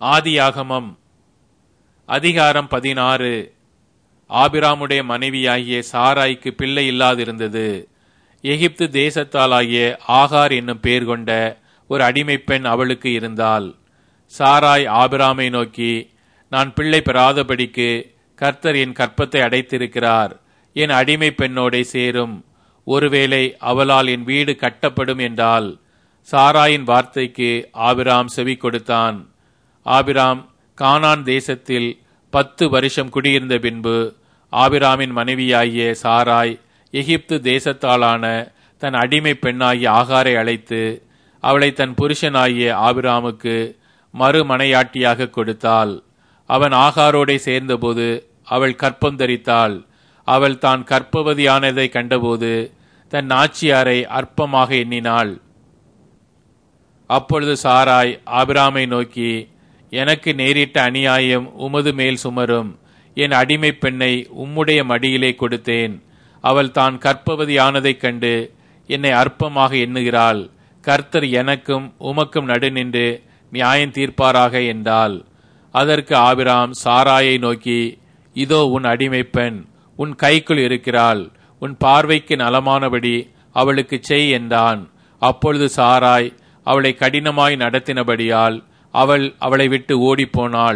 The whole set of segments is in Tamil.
ஆதியாகமம் அதிகாரம் பதினாறு ஆபிராமுடைய மனைவியாகிய சாராய்க்கு பிள்ளை இல்லாதிருந்தது எகிப்து தேசத்தாலாகிய ஆகார் என்னும் பேர் கொண்ட ஒரு அடிமைப் பெண் அவளுக்கு இருந்தாள் சாராய் ஆபிராமை நோக்கி நான் பிள்ளை பெறாதபடிக்கு கர்த்தர் என் கற்பத்தை அடைத்திருக்கிறார் என் அடிமை பெண்ணோடே சேரும் ஒருவேளை அவளால் என் வீடு கட்டப்படும் என்றால் சாராயின் வார்த்தைக்கு ஆபிராம் செவி கொடுத்தான் ஆபிராம் கானான் தேசத்தில் பத்து வருஷம் குடியிருந்த பின்பு ஆபிராமின் மனைவியாகிய சாராய் எகிப்து தேசத்தாலான தன் அடிமை பெண்ணாகிய ஆகாரை அழைத்து அவளை தன் புருஷனாகிய ஆபிராமுக்கு மறுமனையாட்டியாக கொடுத்தாள் அவன் ஆகாரோடே சேர்ந்தபோது அவள் கற்பம் தரித்தாள் அவள் தான் கற்பவதியானதை கண்டபோது தன் நாச்சியாரை அற்பமாக எண்ணினாள் அப்பொழுது சாராய் ஆபிராமை நோக்கி எனக்கு நேரிட்ட அநியாயம் உமது மேல் சுமரும் என் அடிமை பெண்ணை உம்முடைய மடியிலே கொடுத்தேன் அவள் தான் கற்பவதியானதைக் கண்டு என்னை அற்பமாக எண்ணுகிறாள் கர்த்தர் எனக்கும் உமக்கும் நடுநின்று நியாயம் தீர்ப்பாராக என்றாள் அதற்கு ஆபிராம் சாராயை நோக்கி இதோ உன் அடிமை பெண் உன் கைக்குள் இருக்கிறாள் உன் பார்வைக்கு நலமானபடி அவளுக்கு செய் என்றான் அப்பொழுது சாராய் அவளை கடினமாய் நடத்தினபடியால் அவள் அவளை விட்டு ஓடிப்போனாள்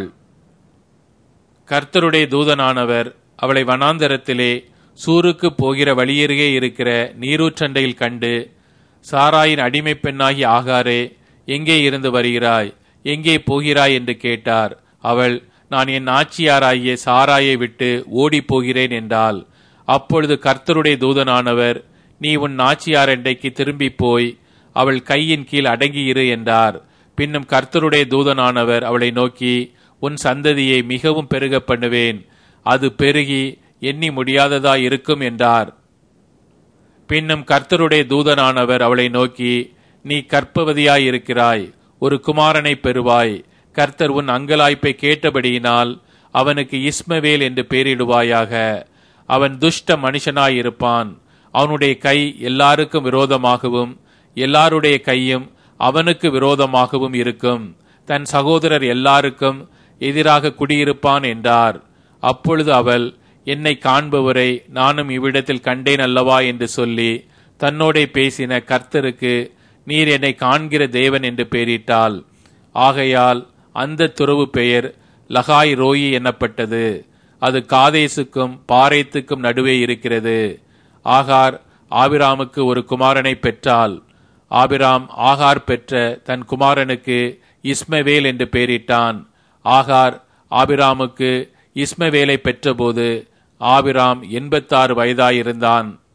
கர்த்தருடைய தூதனானவர் அவளை வனாந்தரத்திலே சூருக்கு போகிற வழியருகே இருக்கிற நீரூற்றண்டையில் கண்டு சாராயின் அடிமை பெண்ணாகி ஆகாரே எங்கே இருந்து வருகிறாய் எங்கே போகிறாய் என்று கேட்டார் அவள் நான் என் ஆட்சியாராகிய சாராயை விட்டு ஓடிப் போகிறேன் என்றால் அப்பொழுது கர்த்தருடைய தூதனானவர் நீ உன் நாச்சியார் அண்டைக்கு திரும்பி போய் அவள் கையின் கீழ் அடங்கியிரு என்றார் பின்னும் கர்த்தருடைய தூதனானவர் அவளை நோக்கி உன் சந்ததியை மிகவும் பெருக பண்ணுவேன் அது பெருகி எண்ணி முடியாததா இருக்கும் என்றார் பின்னும் கர்த்தருடைய தூதனானவர் அவளை நோக்கி நீ கற்பவதியாய் இருக்கிறாய் ஒரு குமாரனை பெறுவாய் கர்த்தர் உன் அங்கலாய்ப்பை கேட்டபடியினால் அவனுக்கு இஸ்மவேல் என்று பெயரிடுவாயாக அவன் துஷ்ட மனுஷனாயிருப்பான் அவனுடைய கை எல்லாருக்கும் விரோதமாகவும் எல்லாருடைய கையும் அவனுக்கு விரோதமாகவும் இருக்கும் தன் சகோதரர் எல்லாருக்கும் எதிராக குடியிருப்பான் என்றார் அப்பொழுது அவள் என்னை காண்பவரை நானும் இவ்விடத்தில் கண்டேன் அல்லவா என்று சொல்லி தன்னோடே பேசின கர்த்தருக்கு நீர் என்னை காண்கிற தேவன் என்று பெயரிட்டாள் ஆகையால் அந்த துறவு பெயர் லகாய் ரோயி எனப்பட்டது அது காதேசுக்கும் பாரேத்துக்கும் நடுவே இருக்கிறது ஆகார் ஆபிராமுக்கு ஒரு குமாரனை பெற்றாள் ஆபிராம் ஆகார் பெற்ற தன் குமாரனுக்கு இஸ்மவேல் என்று பெயரிட்டான் ஆகார் ஆபிராமுக்கு இஸ்மவேலை பெற்றபோது ஆபிராம் எண்பத்தாறு வயதாயிருந்தான்